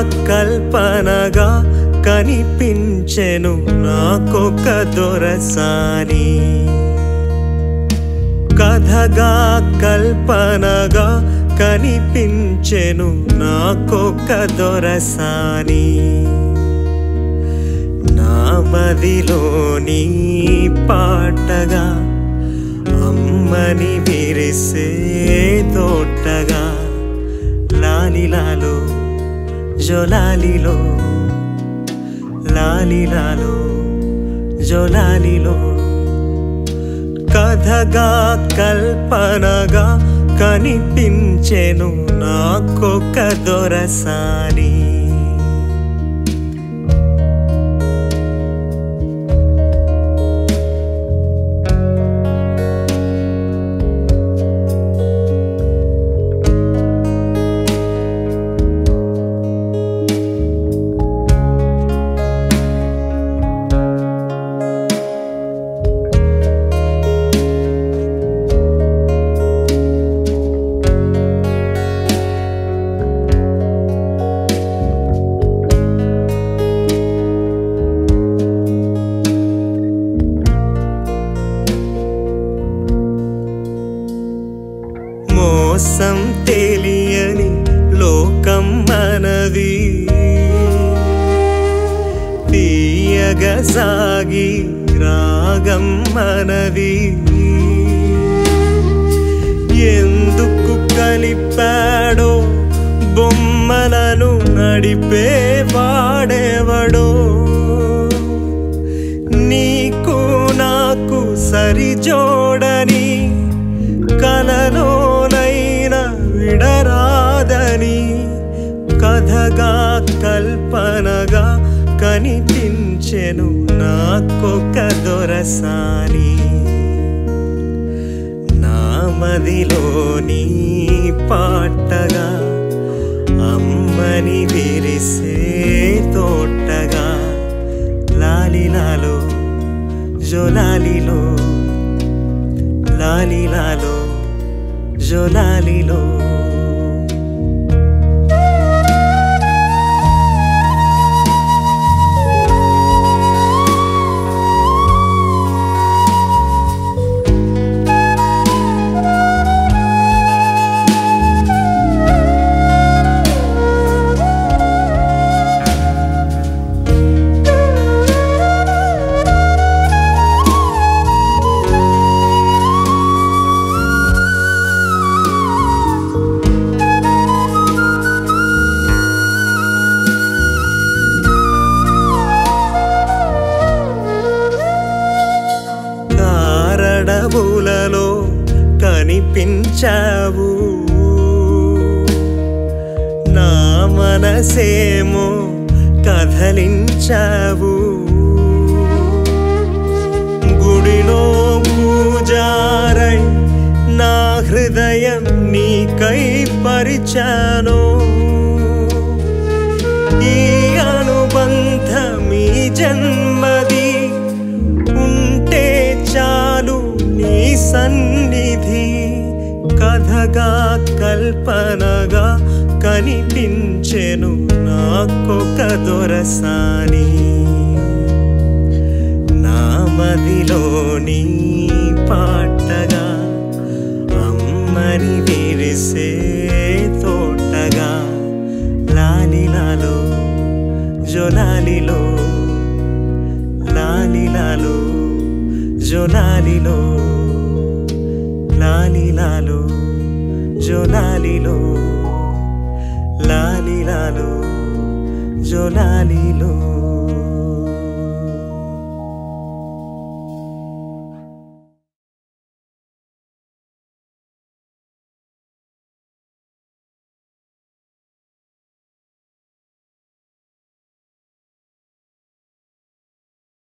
కల్పనగా కనిపించెను నాకొక దొరసాని కథగా కల్పనగా కనిపించెను నాకొక దొరసాని నా మదిలోని పాటగా అమ్మని విరిసే తోటగా లాలిలాలో జొలాలిలో లాలిలాలో జొలాలిలో కథగా కల్పనగా కనిపించెను నాకొక దొరసాని మోసం తెలియని లోకం మనది తీయగా సాగి రాగం మనది ఎందుకు కలిపాడో బొమ్మలను నడిపే వాడేవడో నీకు నాకు సరిజోడని కలలోనైనా విడరాదని కథగా కల్పనగా కనిపించెను నాకొక దొరసాని నా మదిలోని పాటగా అమ్మని విరిసే తోటగా లాలిలాలో జొలాలిలో లాలిలాలో జొలాలిలో కారడవులలో కనిపించావు నా మనసేమో కదలించావు గుడిలో పూజారై నా హృదయం నీకై పరిచాను ఈ అనుబంధం ఈ జన్మది ఉంటే చాలు నీ సన్నిధి కథగా కల్పనగా కనిపించెను నాకొక దొరసాని నా మదిలోని పాటగా అమ్మని విరిసే తోటగా లాలిలాలో జొలాలిలో లాలిలాలో జొలాలిలో లాలిలాలో జొలాలిలో లాలిలాలో జొలాలిలో